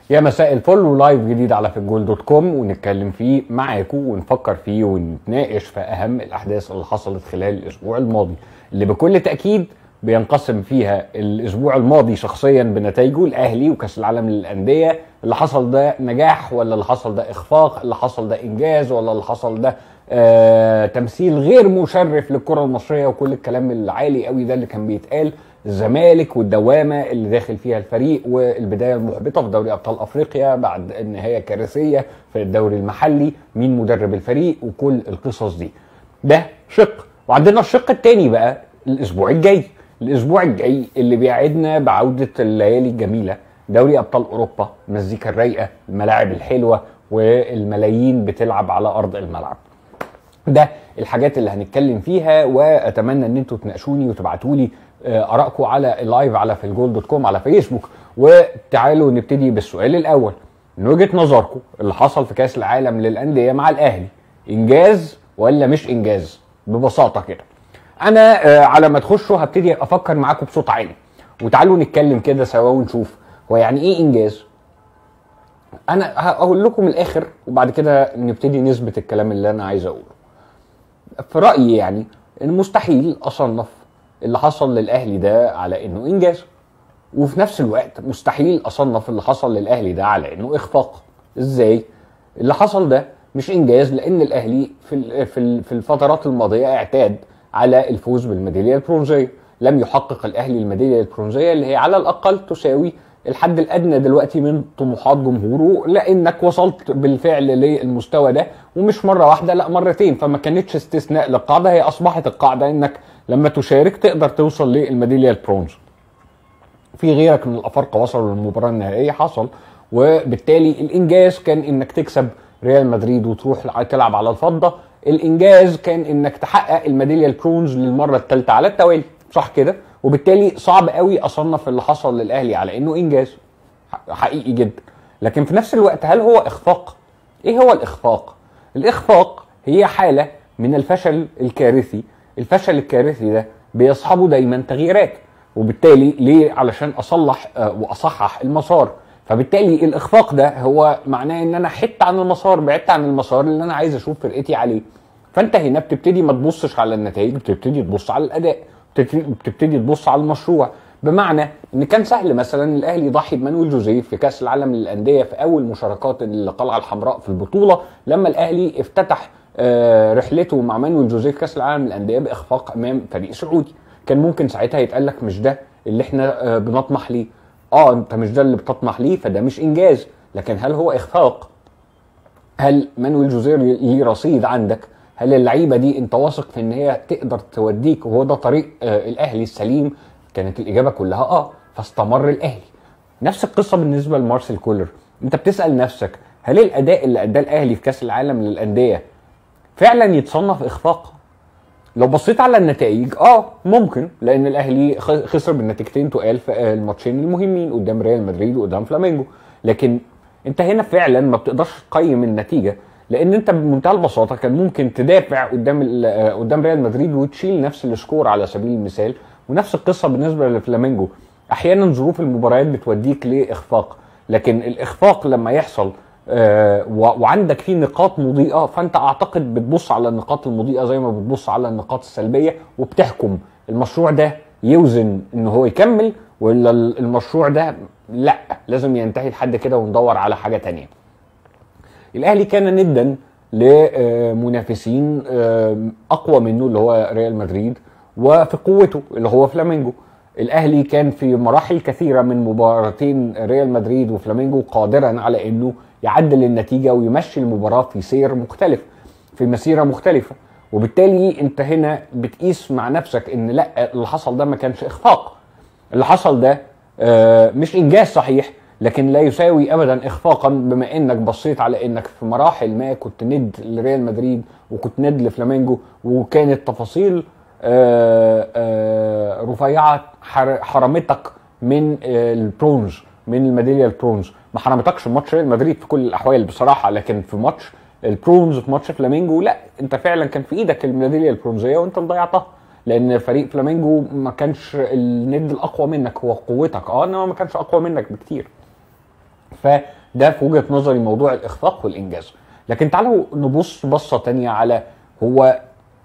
يا مساء الفل ولايف جديد على في الجول دوت كوم ونتكلم فيه معاكم ونفكر فيه ونتناقش في اهم الاحداث اللي حصلت خلال الاسبوع الماضي اللي بكل تاكيد بينقسم فيها الاسبوع الماضي شخصيا بنتائجه الاهلي وكاس العالم للانديه اللي حصل ده نجاح ولا اللي حصل ده اخفاق اللي حصل ده انجاز ولا اللي حصل ده آه تمثيل غير مشرف للكره المصريه وكل الكلام العالي قوي ده اللي كان بيتقال الزمالك والدوامه اللي داخل فيها الفريق والبدايه المحبطه في دوري ابطال افريقيا بعد النهايه كارثيه في الدوري المحلي مين مدرب الفريق وكل القصص دي ده شق وعندنا الشق الثاني بقى الاسبوع الجاي الاسبوع الجاي اللي بيعدنا بعوده الليالي الجميله دوري ابطال اوروبا المزيكا الرايقه الملاعب الحلوه والملايين بتلعب على ارض الملعب ده الحاجات اللي هنتكلم فيها واتمنى ان انتوا تناقشوني وتبعتوا لي ارائكم على اللايف على في الجول دوت كوم على فيسبوك وتعالوا نبتدي بالسؤال الاول من وجهه نظركم اللي حصل في كاس العالم للانديه مع الاهلي انجاز ولا مش انجاز ببساطه كده انا على ما تخشوا هبتدي افكر معاكم بصوت عالي وتعالوا نتكلم كده سوا ونشوف هو يعني ايه انجاز انا هقول لكم الاخر وبعد كده نبتدي نثبت الكلام اللي انا عايز اقوله في رايي يعني ان مستحيل اصنف اللي حصل للاهلي ده على انه انجاز وفي نفس الوقت مستحيل اصنف اللي حصل للاهلي ده على انه اخفاق ازاي اللي حصل ده مش انجاز لان الاهلي في في في الفترات الماضيه اعتاد على الفوز بالميداليه البرونزيه لم يحقق الاهلي الميداليه البرونزيه اللي هي على الاقل تساوي الحد الادنى دلوقتي من طموحات جمهوره لانك وصلت بالفعل للمستوى ده ومش مره واحده لا مرتين فما كانتش استثناء للقاعده هي اصبحت القاعده انك لما تشارك تقدر توصل للميداليه البرونز في غيرك من الافارقه وصلوا للمباراه النهائيه حصل وبالتالي الانجاز كان انك تكسب ريال مدريد وتروح تلعب على الفضه الانجاز كان انك تحقق الميداليه البرونز للمره الثالثه على التوالي صح كده وبالتالي صعب قوي اصنف اللي حصل للاهلي على انه انجاز حقيقي جدا لكن في نفس الوقت هل هو اخفاق ايه هو الاخفاق الاخفاق هي حاله من الفشل الكارثي الفشل الكارثي ده بيصحبه دايما تغييرات وبالتالي ليه علشان اصلح واصحح المسار فبالتالي الاخفاق ده هو معناه ان انا حدت عن المسار بعدت عن المسار اللي انا عايز اشوف فرقتي عليه فانت هنا بتبتدي ما تبصش على النتائج بتبتدي تبص على الاداء بتبتدي تبص على المشروع بمعنى ان كان سهل مثلا الاهلي يضحي بمانويل جوزيه في كاس العالم للانديه في اول مشاركات القلعه الحمراء في البطوله لما الاهلي افتتح رحلته مع مانويل جوزيه في كاس العالم للانديه باخفاق امام فريق سعودي كان ممكن ساعتها يتقال لك مش ده اللي احنا بنطمح ليه اه انت مش ده اللي بتطمح ليه فده مش انجاز لكن هل هو اخفاق هل مانويل جوزيه ليه رصيد عندك هل اللعيبه دي انت واثق في ان هي تقدر توديك وهو ده طريق آه الاهلي السليم كانت الاجابه كلها اه فاستمر الاهلي نفس القصه بالنسبه لمارسيل كولر انت بتسال نفسك هل الاداء اللي اداه الاهلي في كاس العالم للانديه فعلا يتصنف اخفاق لو بصيت على النتائج اه ممكن لان الاهلي خسر بالنتيجتين تقال في الماتشين المهمين قدام ريال مدريد وقدام فلامينجو لكن انت هنا فعلا ما بتقدرش تقيم النتيجه لان انت بمنتهى البساطه كان ممكن تدافع قدام قدام ريال مدريد وتشيل نفس السكور على سبيل المثال ونفس القصه بالنسبه لفلامينجو احيانا ظروف المباريات بتوديك لاخفاق لكن الاخفاق لما يحصل آه وعندك فيه نقاط مضيئه فانت اعتقد بتبص على النقاط المضيئه زي ما بتبص على النقاط السلبيه وبتحكم المشروع ده يوزن ان هو يكمل ولا المشروع ده لا لازم ينتهي لحد كده وندور على حاجه تانية الاهلي كان ندا لمنافسين اقوى منه اللي هو ريال مدريد وفي قوته اللي هو فلامينجو الاهلي كان في مراحل كثيره من مباراتين ريال مدريد وفلامينجو قادرا على انه يعدل النتيجه ويمشي المباراه في سير مختلف في مسيره مختلفه وبالتالي انت هنا بتقيس مع نفسك ان لا اللي حصل ده ما كانش اخفاق اللي حصل ده مش انجاز صحيح لكن لا يساوي ابدا اخفاقا بما انك بصيت على انك في مراحل ما كنت ند لريال مدريد وكنت ند لفلامينجو وكانت تفاصيل آآ آآ رفيعه حرمتك من البرونز من الميداليه البرونز ما حرمتكش ماتش ريال مدريد في كل الاحوال بصراحه لكن في ماتش البرونز في ماتش فلامينجو لا انت فعلا كان في ايدك الميداليه البرونزيه وانت ضيعتها لان فريق فلامينجو ما كانش الند الاقوى منك هو قوتك اه انما ما كانش اقوى منك بكتير فده في وجهه نظري موضوع الاخفاق والانجاز لكن تعالوا نبص بصه تانية على هو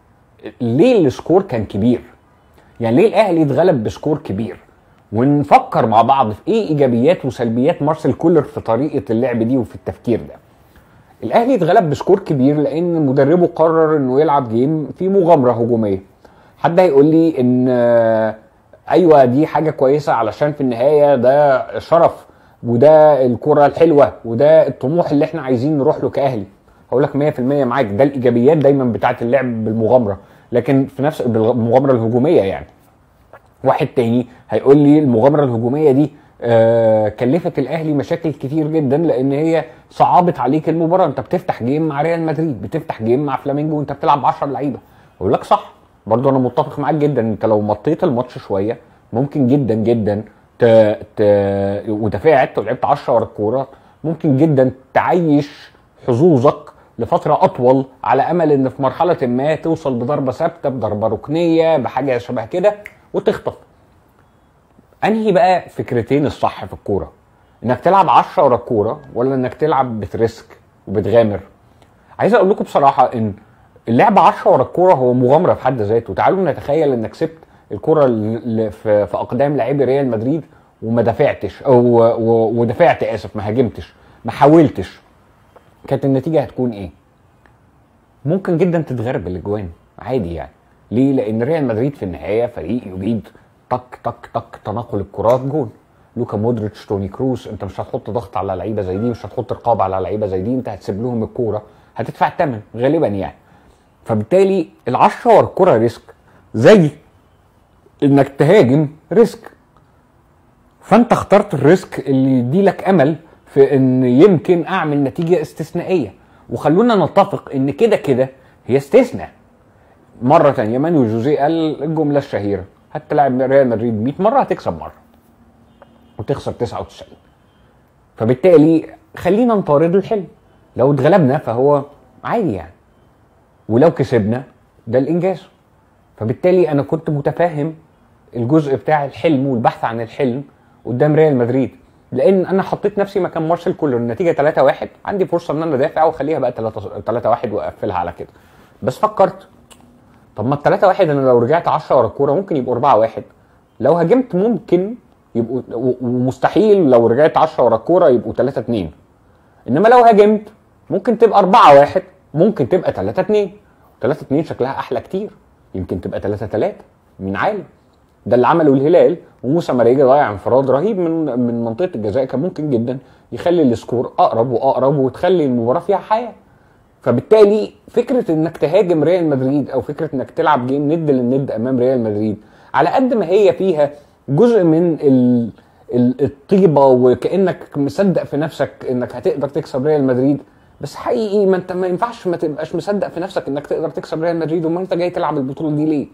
ليه السكور كان كبير يعني ليه الاهلي اتغلب بسكور كبير ونفكر مع بعض في ايه ايجابيات وسلبيات مارسيل كولر في طريقه اللعب دي وفي التفكير ده الاهلي اتغلب بسكور كبير لان مدربه قرر انه يلعب جيم في مغامره هجوميه حد هيقول لي ان آه، ايوه دي حاجه كويسه علشان في النهايه ده شرف وده الكره الحلوه وده الطموح اللي احنا عايزين نروح له كاهلي هقول لك 100% معاك ده الايجابيات دايما بتاعه اللعب بالمغامره لكن في نفس بالمغامره الهجوميه يعني واحد تاني هيقول لي المغامره الهجوميه دي آه كلفت الاهلي مشاكل كتير جدا لان هي صعبت عليك المباراه انت بتفتح جيم مع ريال مدريد بتفتح جيم مع فلامينجو وانت بتلعب 10 لعيبه اقول لك صح برضه انا متفق معاك جدا انت لو مطيت الماتش شويه ممكن جدا جدا ت... ت... ودافعت ولعبت 10 ورا الكوره ممكن جدا تعيش حظوظك لفترة أطول على أمل إن في مرحلة ما توصل بضربة ثابتة بضربة ركنية بحاجة شبه كده وتخطف. أنهي بقى فكرتين الصح في الكورة؟ إنك تلعب 10 ورا الكورة ولا إنك تلعب بتريسك وبتغامر؟ عايز أقول لكم بصراحة إن اللعب 10 ورا الكورة هو مغامرة في حد ذاته، تعالوا نتخيل إنك سبت الكرة اللي في في أقدام لاعبي ريال مدريد وما دافعتش أو ودافعت آسف ما هاجمتش ما حاولتش كانت النتيجه هتكون ايه؟ ممكن جدا تتغرب الاجوان عادي يعني ليه؟ لان ريال مدريد في النهايه فريق يجيد تك تك تك تناقل الكرات جون لوكا مودريتش توني كروس انت مش هتحط ضغط على لعيبه زي دي مش هتحط رقابه على لعيبه زي دي انت هتسيب لهم الكوره هتدفع الثمن غالبا يعني فبالتالي العشرة ورا الكوره ريسك زي انك تهاجم ريسك فانت اخترت الريسك اللي يديلك امل في ان يمكن اعمل نتيجه استثنائيه وخلونا نتفق ان كده كده هي استثناء مره ثانيه مانو جوزيه قال الجمله الشهيره هتلاعب ريال مدريد 100 مره هتكسب مره وتخسر 99 فبالتالي خلينا نطارد الحلم لو اتغلبنا فهو عادي يعني ولو كسبنا ده الانجاز فبالتالي انا كنت متفاهم الجزء بتاع الحلم والبحث عن الحلم قدام ريال مدريد لان انا حطيت نفسي مكان مارسيل كولر النتيجه 3 1 عندي فرصه ان انا ادافع واخليها بقى 3 3 1 واقفلها على كده بس فكرت طب ما ال 3 1 انا لو رجعت 10 ورا الكوره ممكن يبقوا 4 1 لو هاجمت ممكن يبقوا ومستحيل لو رجعت 10 ورا الكوره يبقوا 3 2 انما لو هاجمت ممكن تبقى 4 1 ممكن تبقى 3 2 3 2 شكلها احلى كتير يمكن تبقى 3 3 مين عالم ده اللي عمله الهلال وموسى مريجي ضيع انفراد رهيب من من منطقه الجزاء كان ممكن جدا يخلي السكور اقرب واقرب وتخلي المباراه فيها حياه فبالتالي فكره انك تهاجم ريال مدريد او فكره انك تلعب جيم ند للند امام ريال مدريد على قد ما هي فيها جزء من ال الطيبه وكانك مصدق في نفسك انك هتقدر تكسب ريال مدريد بس حقيقي ما انت ما ينفعش ما تبقاش مصدق في نفسك انك تقدر تكسب ريال مدريد وما انت جاي تلعب البطوله دي ليه؟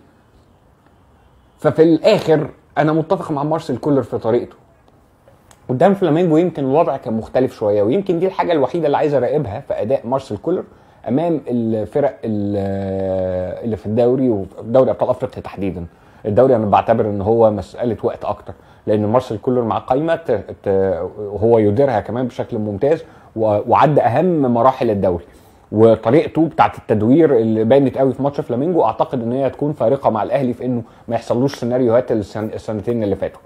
ففي الاخر انا متفق مع مارسيل كولر في طريقته قدام فلامينجو يمكن الوضع كان مختلف شويه ويمكن دي الحاجه الوحيده اللي عايز اراقبها في اداء مارسيل كولر امام الفرق اللي في الدوري وفي دوري ابطال افريقيا تحديدا الدوري انا بعتبر ان هو مساله وقت اكتر لان مارسيل كولر مع قايمه وهو يديرها كمان بشكل ممتاز وعدى اهم مراحل الدوري وطريقته بتاعت التدوير اللي بانت قوي في ماتش فلامينجو اعتقد ان هي تكون فارقه مع الاهلي في انه ما يحصلوش سيناريوهات السن السنتين اللي فاتوا.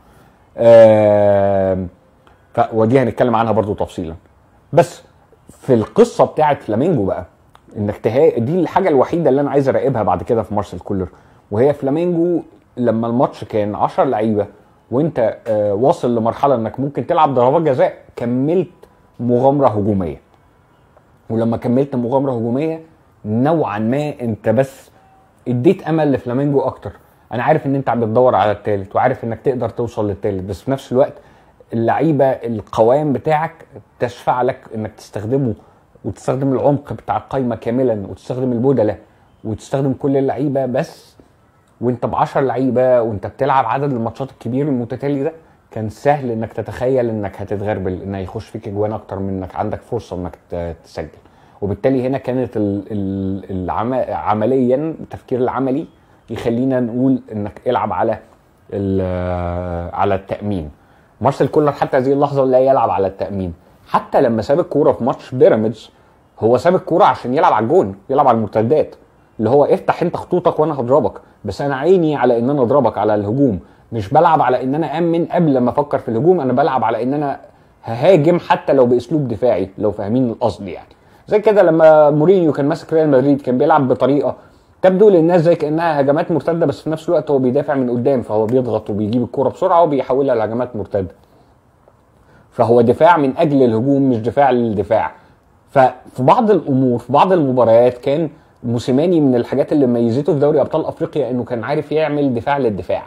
آه ف ودي هنتكلم عنها برضو تفصيلا. بس في القصه بتاعت فلامينجو بقى انك تها... دي الحاجه الوحيده اللي انا عايز اراقبها بعد كده في مارسيل كولر وهي فلامينجو لما الماتش كان 10 لعيبه وانت آه واصل لمرحله انك ممكن تلعب ضربات جزاء كملت مغامره هجوميه. ولما كملت مغامره هجوميه نوعا ما انت بس اديت امل لفلامينجو اكتر انا عارف ان انت عم بتدور على الثالث وعارف انك تقدر توصل للثالث بس في نفس الوقت اللعيبه القوام بتاعك تشفع لك انك تستخدمه وتستخدم العمق بتاع القايمه كاملا وتستخدم البدله وتستخدم كل اللعيبه بس وانت ب 10 لعيبه وانت بتلعب عدد الماتشات الكبير المتتالي ده كان سهل انك تتخيل انك هتتغربل ان هيخش فيك اجوان اكتر من انك عندك فرصه انك تسجل وبالتالي هنا كانت العم... عمليا التفكير العملي يخلينا نقول انك العب على على التامين مارسيل كولر حتى هذه اللحظه لا يلعب على التامين حتى لما ساب الكوره في ماتش بيراميدز هو ساب الكوره عشان يلعب على الجون يلعب على المرتدات اللي هو افتح انت خطوطك وانا هضربك بس انا عيني على ان انا اضربك على الهجوم مش بلعب على ان انا امن قبل لما افكر في الهجوم انا بلعب على ان انا ههاجم حتى لو باسلوب دفاعي لو فاهمين القصد يعني زي كده لما مورينيو كان ماسك ريال مدريد كان بيلعب بطريقه تبدو للناس زي كانها هجمات مرتده بس في نفس الوقت هو بيدافع من قدام فهو بيضغط وبيجيب الكوره بسرعه وبيحولها لهجمات مرتده فهو دفاع من اجل الهجوم مش دفاع للدفاع ففي بعض الامور في بعض المباريات كان موسيماني من الحاجات اللي ميزته في دوري ابطال افريقيا انه كان عارف يعمل دفاع للدفاع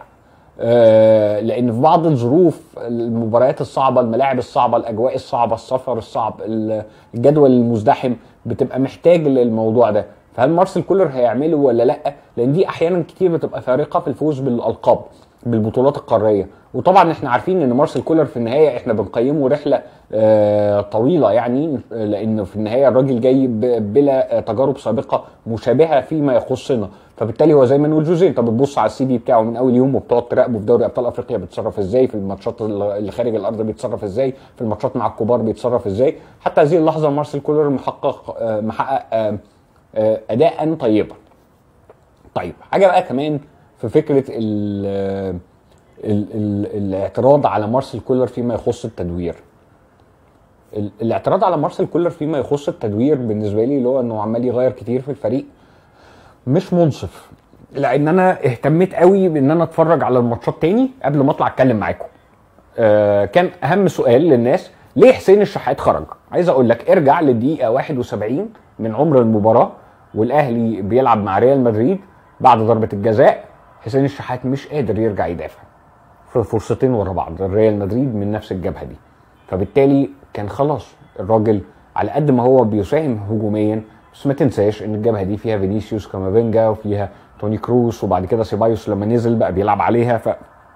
آه، لان في بعض الظروف المباريات الصعبه الملاعب الصعبه الاجواء الصعبه السفر الصعب الجدول المزدحم بتبقى محتاج للموضوع ده فهل مارسيل كولر هيعمله ولا لا لان دي احيانا كتير بتبقى فارقه في الفوز بالالقاب بالبطولات القاريه وطبعا احنا عارفين ان مارسيل كولر في النهايه احنا بنقيمه رحله آه، طويله يعني لانه في النهايه الراجل جاي بلا تجارب سابقه مشابهه فيما يخصنا فبالتالي هو زي ما نقول جوزيه انت بتبص على السي في بتاعه من اول يوم وبتقعد تراقبه في دوري ابطال افريقيا بيتصرف ازاي في الماتشات اللي خارج الارض بيتصرف ازاي في الماتشات مع الكبار بيتصرف ازاي حتى هذه اللحظه مارسيل كولر محقق آه، محقق آه، اداء طيبا طيب حاجه بقى كمان في فكره ال ال ال الاعتراض على مارسيل كولر فيما يخص التدوير الاعتراض على مارسيل كولر فيما يخص التدوير بالنسبه لي اللي هو انه عمال يغير كتير في الفريق مش منصف لان انا اهتميت قوي بان انا اتفرج على الماتشات تاني قبل ما اطلع اتكلم معاكم آه كان اهم سؤال للناس ليه حسين الشحات خرج عايز اقول لك ارجع للدقيقه 71 من عمر المباراه والاهلي بيلعب مع ريال مدريد بعد ضربه الجزاء حسين الشحات مش قادر يرجع يدافع في فرصتين ورا بعض الريال مدريد من نفس الجبهه دي فبالتالي كان خلاص الراجل على قد ما هو بيساهم هجوميا بس ما تنساش ان الجبهه دي فيها فينيسيوس كامافينجا وفيها توني كروس وبعد كده سيبايوس لما نزل بقى بيلعب عليها ف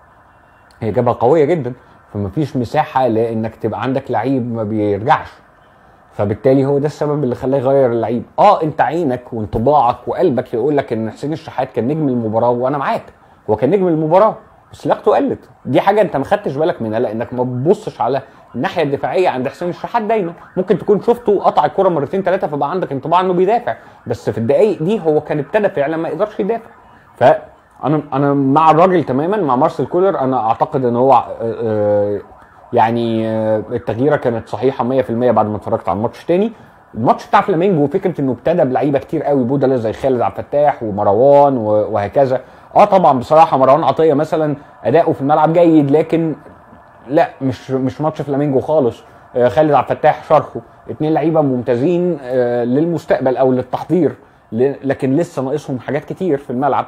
هي جبهه قويه جدا فما فيش مساحه لانك تبقى عندك لعيب ما بيرجعش فبالتالي هو ده السبب اللي خلاه يغير اللعيب اه انت عينك وانطباعك وقلبك يقول لك ان حسين الشحات كان نجم المباراه وانا معاك هو كان نجم المباراه بس لياقته قلت دي حاجه انت ما خدتش بالك منها لانك ما بتبصش على الناحيه الدفاعيه عند حسين الشحات دايما ممكن تكون شفته قطع الكره مرتين ثلاثه فبقى عندك انطباع انه بيدافع بس في الدقائق دي هو كان ابتدى فعلا ما يقدرش يدافع فانا انا مع الراجل تماما مع مارسيل كولر انا اعتقد ان هو آه، آه، يعني آه، التغييره كانت صحيحه 100% بعد ما اتفرجت على الماتش تاني الماتش بتاع فلامينجو فكره انه ابتدى بلعيبه كتير قوي بودلة زي خالد عبد الفتاح ومروان وهكذا اه طبعا بصراحه مروان عطيه مثلا اداؤه في الملعب جيد لكن لا مش مش ماتش فلامينجو خالص آه، خالد عبد الفتاح شرحه اثنين لعيبه ممتازين آه، للمستقبل او للتحضير لكن لسه ناقصهم حاجات كتير في الملعب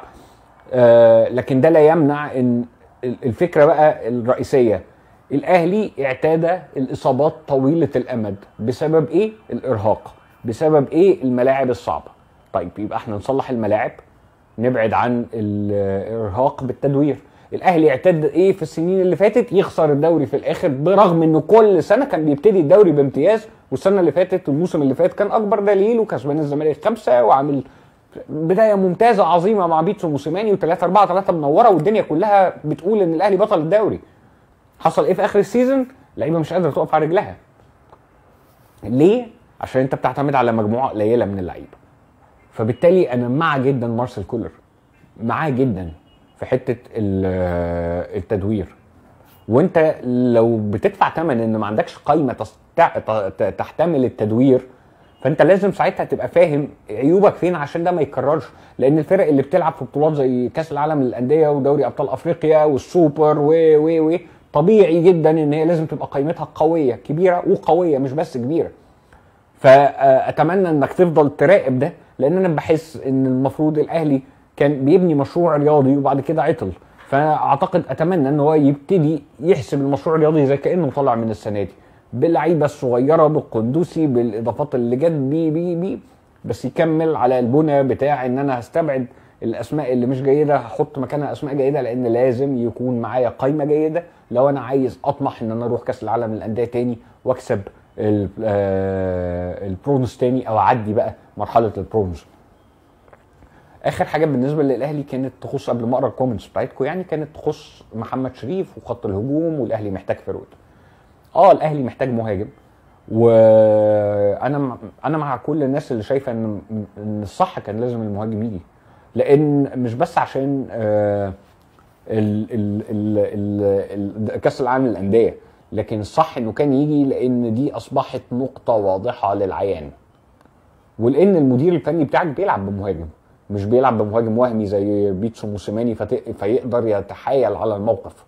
آه، لكن ده لا يمنع ان الفكره بقى الرئيسيه الاهلي اعتاد الاصابات طويله الامد بسبب ايه الارهاق بسبب ايه الملاعب الصعبه طيب يبقى احنا نصلح الملاعب نبعد عن الارهاق بالتدوير الاهلي اعتاد ايه في السنين اللي فاتت يخسر الدوري في الاخر برغم انه كل سنه كان بيبتدي الدوري بامتياز والسنه اللي فاتت الموسم اللي فات كان اكبر دليل وكسبان الزمالك خمسه وعامل بدايه ممتازه عظيمه مع بيتسو موسيماني و3 4 3 منوره والدنيا كلها بتقول ان الاهلي بطل الدوري حصل ايه في اخر السيزون اللعيبه مش قادره تقف على رجلها ليه عشان انت بتعتمد على مجموعه قليله من اللعيبه فبالتالي انا مع جدا مارسيل كولر معاه جدا في حته التدوير وانت لو بتدفع ثمن ان ما عندكش قايمه تحتمل التدوير فانت لازم ساعتها تبقى فاهم عيوبك فين عشان ده ما يتكررش لان الفرق اللي بتلعب في بطولات زي كاس العالم للانديه ودوري ابطال افريقيا والسوبر و و و طبيعي جدا ان هي لازم تبقى قيمتها قويه كبيره وقويه مش بس كبيره فاتمنى انك تفضل تراقب ده لان انا بحس ان المفروض الاهلي كان بيبني مشروع رياضي وبعد كده عطل فاعتقد اتمنى ان هو يبتدي يحسب المشروع الرياضي زي كانه طالع من السنه دي باللعيبه الصغيره بالقندوسي بالاضافات اللي جت بي بي بي بس يكمل على البنى بتاع ان انا هستبعد الاسماء اللي مش جيده هحط مكانها اسماء جيده لان لازم يكون معايا قائمه جيده لو انا عايز اطمح ان انا اروح كاس العالم للانديه تاني واكسب آه، البرونز تاني او اعدي بقى مرحله البرونز اخر حاجه بالنسبه للاهلي كانت تخص قبل ما اقرا الكومنتس بتاعتكم يعني كانت تخص محمد شريف وخط الهجوم والاهلي محتاج فروت اه الاهلي محتاج مهاجم وانا م- انا مع كل الناس اللي شايفه ان ان الصح كان لازم المهاجم يجي لان مش بس عشان آه، ال ال ال ال ال كاس العالم للانديه لكن الصح انه كان يجي لان دي اصبحت نقطه واضحه للعيان ولان المدير الفني بتاعك بيلعب بمهاجم مش بيلعب بمهاجم وهمي زي بيتسو موسيماني فت- فيقدر يتحايل على الموقف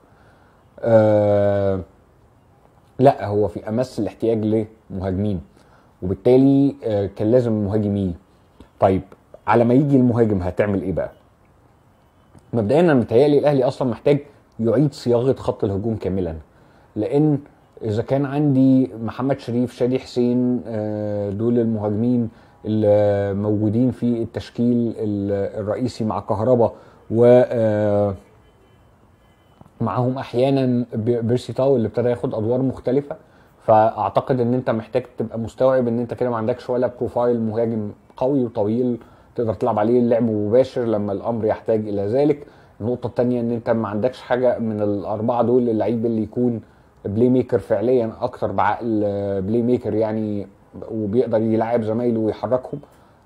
آه لا هو في امس الاحتياج لمهاجمين وبالتالي آه كان لازم المهاجم يجي طيب على ما يجي المهاجم هتعمل ايه بقى مبدئيا انا متهيألي الاهلي اصلا محتاج يعيد صياغه خط الهجوم كاملا لان اذا كان عندي محمد شريف شادي حسين آه، دول المهاجمين اللي موجودين في التشكيل ال- الرئيسي مع كهربا و آه، معاهم احيانا ب- بيرسي تاو اللي ابتدى ياخد ادوار مختلفه فاعتقد ان انت محتاج تبقى مستوعب ان انت كده ما عندكش ولا بروفايل مهاجم قوي وطويل تقدر تلعب عليه اللعب مباشر لما الامر يحتاج الى ذلك النقطه الثانيه ان انت ما عندكش حاجه من الاربعه دول اللعيب اللي يكون بلاي ميكر فعليا اكتر بعقل آه، بلاي ميكر يعني وبيقدر يلعب زمايله ويحركهم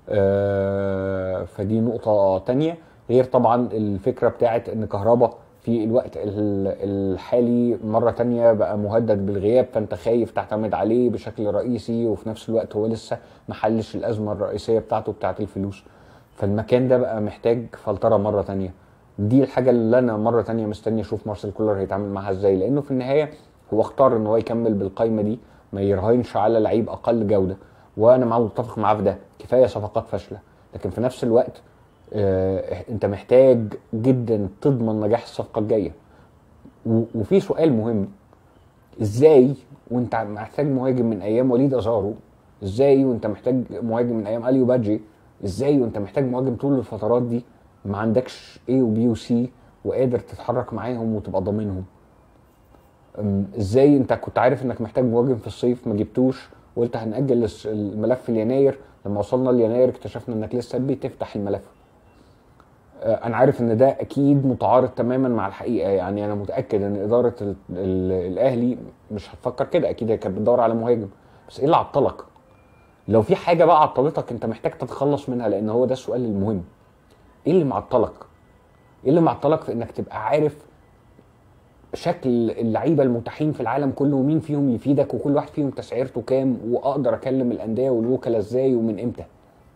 آه، فدي نقطه تانية غير طبعا الفكره بتاعت ان كهربا في الوقت ال- الحالي مرة تانية بقى مهدد بالغياب فانت خايف تعتمد عليه بشكل رئيسي وفي نفس الوقت هو لسه محلش الأزمة الرئيسية بتاعته بتاعت الفلوس فالمكان ده بقى محتاج فلترة مرة تانية دي الحاجة اللي أنا مرة تانية مستني أشوف مارسيل كولر هيتعامل معاها إزاي لأنه في النهاية هو اختار إن هو يكمل بالقايمة دي ما يرهنش على لعيب أقل جودة وأنا معاه متفق معاه في ده كفاية صفقات فاشلة لكن في نفس الوقت آه، انت محتاج جدا تضمن نجاح الصفقه الجايه و- وفي سؤال مهم ازاي وانت محتاج مهاجم من ايام وليد ازارو ازاي وانت محتاج مهاجم من ايام اليو بادجي ازاي وانت محتاج مهاجم طول الفترات دي ما عندكش اي وبي وسي وقادر تتحرك معاهم وتبقى ضامنهم أم، ازاي انت كنت عارف انك محتاج مهاجم في الصيف ما جبتوش وقلت هنأجل الس- الملف ليناير لما وصلنا ليناير اكتشفنا انك لسه بتفتح الملف آه، انا عارف ان ده اكيد متعارض تماما مع الحقيقه يعني انا متاكد ان اداره ال ال الاهلي مش هتفكر كده اكيد هي كانت بتدور على مهاجم بس ايه اللي عطلك لو في حاجه بقى عطلتك انت محتاج تتخلص منها لان هو ده السؤال المهم ايه اللي معطلك ايه اللي معطلك في انك تبقى عارف شكل اللعيبه المتاحين في العالم كله ومين فيهم يفيدك وكل واحد فيهم تسعيرته كام واقدر اكلم الانديه والوكلاء ازاي ومن امتى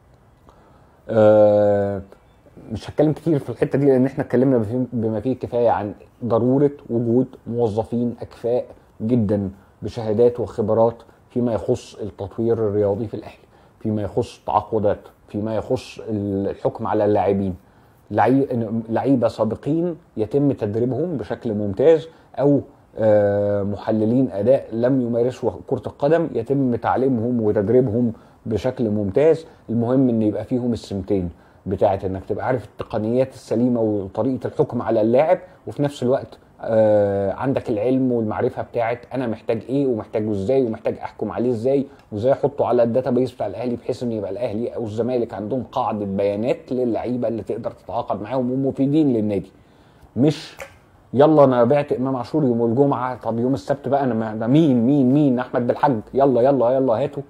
آه مش هتكلم كتير في الحته دي لان احنا اتكلمنا بفي- بما فيه الكفايه عن ضروره وجود موظفين اكفاء جدا بشهادات وخبرات فيما يخص التطوير الرياضي في الاهلي فيما يخص التعاقدات فيما يخص الحكم على اللاعبين لعي- لعيبه سابقين يتم تدريبهم بشكل ممتاز او آه، محللين اداء لم يمارسوا كره القدم يتم تعليمهم وتدريبهم بشكل ممتاز المهم ان يبقى فيهم السمتين بتاعه انك تبقى عارف التقنيات السليمه وطريقه الحكم على اللاعب وفي نفس الوقت آه عندك العلم والمعرفه بتاعه انا محتاج ايه ومحتاجه ازاي ومحتاج احكم عليه ازاي وازاي احطه على الداتابيس بتاع الاهلي بحيث ان يبقى الاهلي او الزمالك عندهم قاعده بيانات للعيبه اللي تقدر تتعاقد معاهم ومفيدين للنادي مش يلا انا بعت امام عاشور يوم الجمعه طب يوم السبت بقى انا ما- ده مين مين مين احمد بالحج يلا يلا يلا هاتوا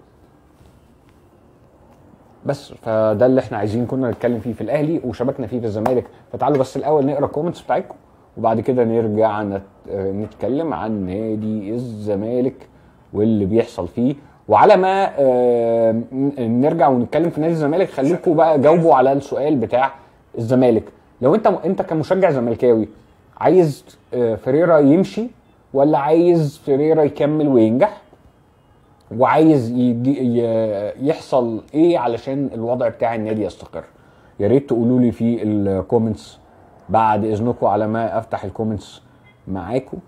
بس فده اللي احنا عايزين كنا نتكلم فيه في الاهلي وشبكنا فيه في الزمالك فتعالوا بس الاول نقرا الكومنتس بتاعتكم وبعد كده نرجع نت... آه، نتكلم عن نادي الزمالك واللي بيحصل فيه وعلى ما آه، ن- نرجع ونتكلم في نادي الزمالك خليكم بقى جاوبوا على السؤال بتاع الزمالك لو انت انت كمشجع زملكاوي عايز آه، فيريرا يمشي ولا عايز فيريرا يكمل وينجح وعايز يجي ي- يحصل ايه علشان الوضع بتاع النادي يستقر يا ريت تقولوا لي في الكومنتس بعد اذنكم على ما افتح الكومنتس معاكم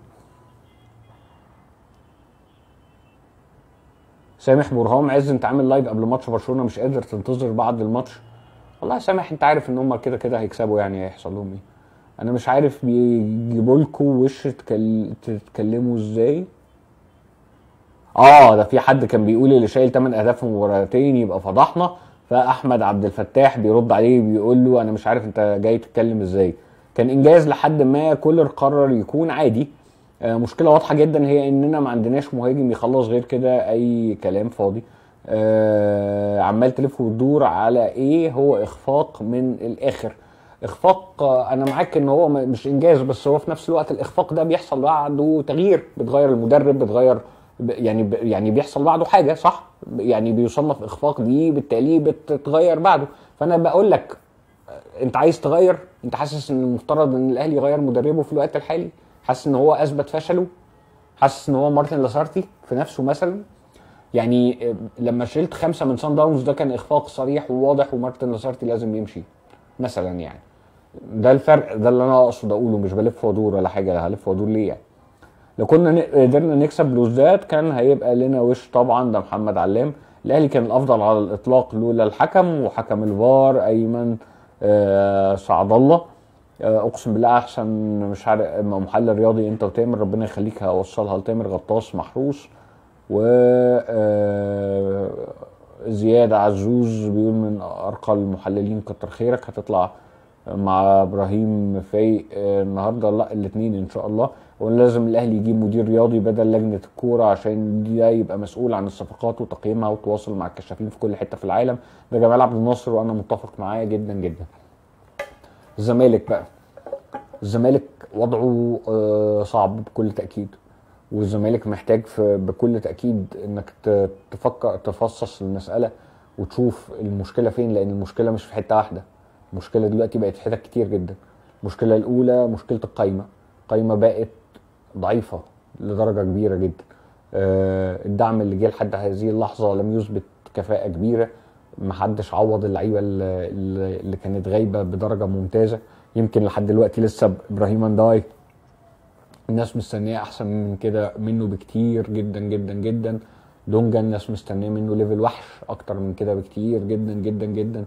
سامح برهام عز انت عامل لايف قبل ماتش برشلونه مش قادر تنتظر بعد الماتش والله يا سامح انت عارف ان هم كده كده هيكسبوا يعني هيحصل لهم ايه انا مش عارف بيجيبوا لكم وش تكل... تتكلموا ازاي اه ده في حد كان بيقول اللي شايل 8 اهداف في مباراتين يبقى فضحنا فاحمد عبد الفتاح بيرد عليه بيقول له انا مش عارف انت جاي تتكلم ازاي كان انجاز لحد ما كولر قرر يكون عادي آه، مشكله واضحه جدا هي اننا ما عندناش مهاجم يخلص غير كده اي كلام فاضي آه، عمال تلف وتدور على ايه هو اخفاق من الاخر اخفاق آه، انا معاك ان هو م- مش انجاز بس هو في نفس الوقت الاخفاق ده بيحصل بعده تغيير بتغير المدرب بتغير ب- يعني ب- يعني بيحصل بعده حاجه صح يعني بيصنف اخفاق دي بالتالي بتتغير بعده فانا بقول لك آه، انت عايز تغير انت حاسس ان المفترض ان الاهلي يغير مدربه في الوقت الحالي حاسس ان هو اثبت فشله حاسس ان هو مارتن لاسارتي في نفسه مثلا يعني آه، لما شلت خمسه من سان داونز ده كان اخفاق صريح وواضح ومارتن لاسارتي لازم يمشي مثلا يعني ده الفرق ده اللي انا اقصد اقوله مش بلف وادور ولا حاجه هلف وادور ليه يعني لو كنا ن- قدرنا نكسب بلوزداد كان هيبقى لنا وش طبعا ده محمد علام الاهلي كان الافضل على الاطلاق لولا الحكم وحكم الفار ايمن آه سعد الله آه اقسم بالله احسن مش عارف محلل رياضي انت وتامر ربنا يخليك هوصلها لتامر غطاس محروس و آه، زياد عزوز بيقول من ارقى المحللين كتر خيرك هتطلع مع ابراهيم فايق آه، النهارده لا الاثنين ان شاء الله ولازم الاهلي يجيب مدير رياضي بدل لجنه الكوره عشان ده يبقى مسؤول عن الصفقات وتقييمها وتواصل مع الكشافين في كل حته في العالم ده جمال عبد الناصر وانا متفق معاه جدا جدا الزمالك بقى الزمالك وضعه آه، صعب بكل تاكيد والزمالك محتاج في بكل تاكيد انك ت- تفكر تفصص المساله وتشوف المشكله فين لان المشكله مش في حته واحده المشكله دلوقتي بقت في حتت كتير جدا المشكله الاولى مشكله القايمه القايمه بقت ضعيفه لدرجه كبيره جدا آه، الدعم اللي جه لحد هذه اللحظه لم يثبت كفاءه كبيره محدش عوض اللعيبه اللي, اللي اللي كانت غايبه بدرجه ممتازه يمكن لحد دلوقتي لسه ابراهيم انداي الناس مستنيه احسن من كده منه بكتير جدا جدا جدا دونجا الناس مستنيه منه ليفل وحش اكتر من كده بكتير جدا جدا جدا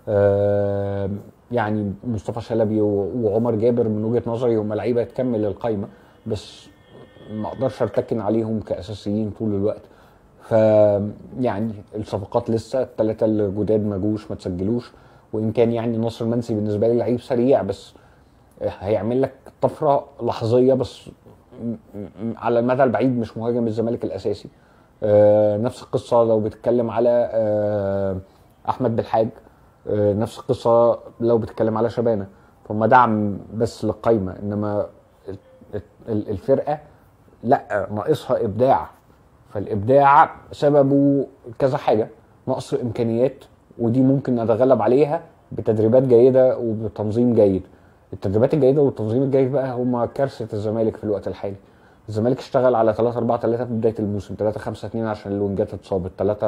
آه يعني مصطفى شلبي و- وعمر جابر من وجهه نظري هم لعيبه تكمل القايمه بس ما اقدرش ارتكن عليهم كاساسيين طول الوقت ف يعني الصفقات لسه الثلاثه اللي جداد ما جوش ما تسجلوش وان كان يعني ناصر منسي بالنسبه لي لعيب سريع بس هيعمل لك طفره لحظيه بس م- م- على المدى البعيد مش مهاجم الزمالك الاساسي آه، نفس القصه لو بتتكلم على آه، احمد بالحاج آه، نفس القصه لو بتتكلم على شبانه فهم دعم بس للقايمه انما ال- ال- الفرقه لا ناقصها ابداع فالابداع سببه كذا حاجه نقص امكانيات ودي ممكن نتغلب عليها بتدريبات جيده وبتنظيم جيد التدريبات الجيده والتنظيم الجيد بقى هما كارثه الزمالك في الوقت الحالي الزمالك اشتغل على 3 4 3 في بدايه الموسم 3 5 2 عشان الونجات اتصابت 3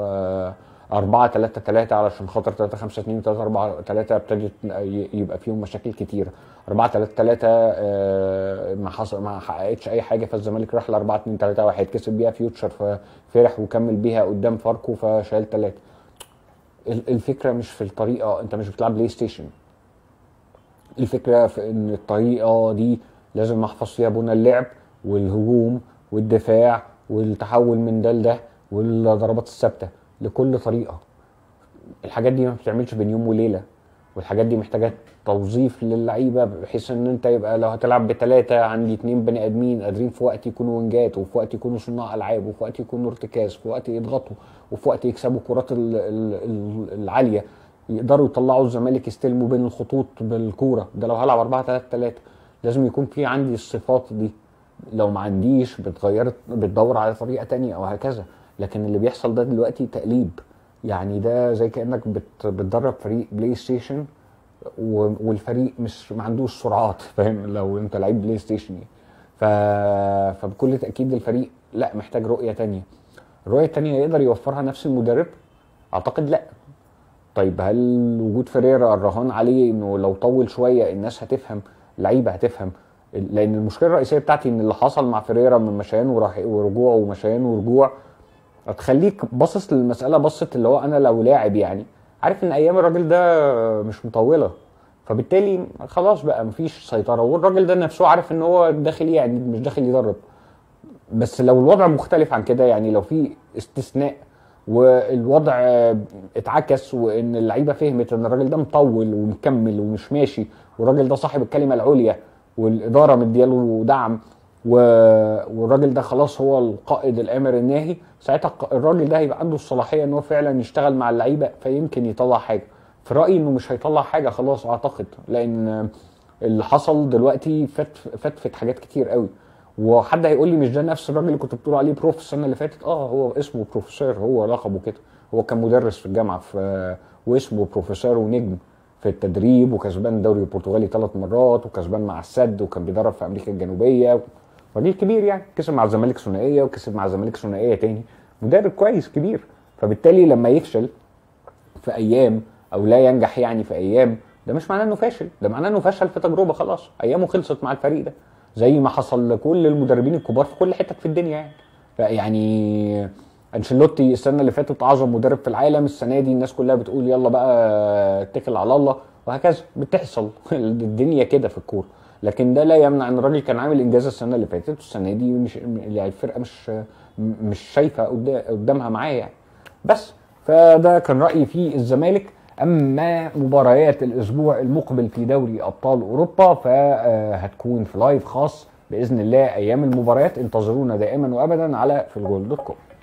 4 3 3 علشان خاطر 3 5 2 3 4 3 ابتدت ي- يبقى فيهم مشاكل كتيره 4 3 3 آه، ما حصل ما حققتش اي حاجه فالزمالك راح ل 4 2 3 1 كسب بيها فيوتشر ففرح وكمل بيها قدام فاركو فشال 3 الفكره مش في الطريقه انت مش بتلعب بلاي ستيشن الفكره في ان الطريقه دي لازم احفظ فيها بنى اللعب والهجوم والدفاع والتحول من ده لده والضربات الثابته لكل طريقه الحاجات دي ما بتعملش بين يوم وليله والحاجات دي محتاجه توظيف للعيبه بحيث ان انت يبقى لو هتلعب بثلاثه عندي اتنين بني ادمين قادرين في وقت يكونوا وينجات وفي وقت يكونوا صناع العاب وفي وقت يكونوا ارتكاز في وقت يضغطوا وفي وقت يكسبوا الكرات ال- ال- ال- العاليه يقدروا يطلعوا الزمالك يستلموا بين الخطوط بالكوره ده لو هلعب 4 3 3 لازم يكون في عندي الصفات دي لو ما عنديش بتغير بتدور على طريقه تانية او هكذا لكن اللي بيحصل ده دلوقتي تقليب يعني ده زي كانك بت بتدرب فريق بلاي ستيشن و- والفريق مش ما عندوش سرعات فاهم لو انت لعيب بلاي ستيشن يعني ف... فبكل تاكيد الفريق لا محتاج رؤيه تانية الرؤيه التانية يقدر يوفرها نفس المدرب اعتقد لا طيب هل وجود فريرا الرهان عليه انه لو طول شويه الناس هتفهم لعيبه هتفهم لان المشكله الرئيسيه بتاعتي ان اللي حصل مع فريرا من مشيان ورح- ورجوع ومشيان ورجوع هتخليك باصص للمساله بصه اللي هو انا لو لاعب يعني عارف ان ايام الراجل ده مش مطوله فبالتالي خلاص بقى مفيش سيطره والراجل ده نفسه عارف ان هو داخل يعني مش داخل يدرب بس لو الوضع مختلف عن كده يعني لو في استثناء والوضع اتعكس وان اللعيبه فهمت ان الراجل ده مطول ومكمل ومش ماشي والراجل ده صاحب الكلمه العليا والاداره مدياله دعم و... والراجل ده خلاص هو القائد الامر الناهي ساعتها الق- الراجل ده هيبقى عنده الصلاحيه ان هو فعلا يشتغل مع اللعيبه فيمكن يطلع حاجه في رايي انه مش هيطلع حاجه خلاص اعتقد لان اللي حصل دلوقتي فات فتفت حاجات كتير قوي وحد هيقول لي مش ده نفس الراجل اللي كنت بتقول عليه بروف السنه اللي فاتت اه هو اسمه بروفيسور هو لقبه كده هو كان مدرس في الجامعه في واسمه بروفيسور ونجم في التدريب وكسبان الدوري البرتغالي ثلاث مرات وكسبان مع السد وكان بيدرب في امريكا الجنوبيه راجل كبير يعني كسب مع الزمالك ثنائيه وكسب مع الزمالك ثنائيه تاني مدرب كويس كبير فبالتالي لما يفشل في ايام او لا ينجح يعني في ايام ده مش معناه انه فاشل ده معناه انه فشل في تجربه خلاص ايامه خلصت مع الفريق ده زي ما حصل لكل المدربين الكبار في كل حته في الدنيا يعني يعني انشيلوتي السنه اللي فاتت اعظم مدرب في العالم السنه دي الناس كلها بتقول يلا بقى اتكل على الله وهكذا بتحصل الدنيا كده في الكوره لكن ده لا يمنع ان الراجل كان عامل انجاز السنه اللي فاتت والسنه دي مش يعني الفرقه مش مش شايفه قدا- قدامها معاه يعني بس فده كان رايي في الزمالك اما مباريات الاسبوع المقبل في دوري ابطال اوروبا فهتكون في لايف خاص باذن الله ايام المباريات انتظرونا دائما وابدا على في الجول دوت كوم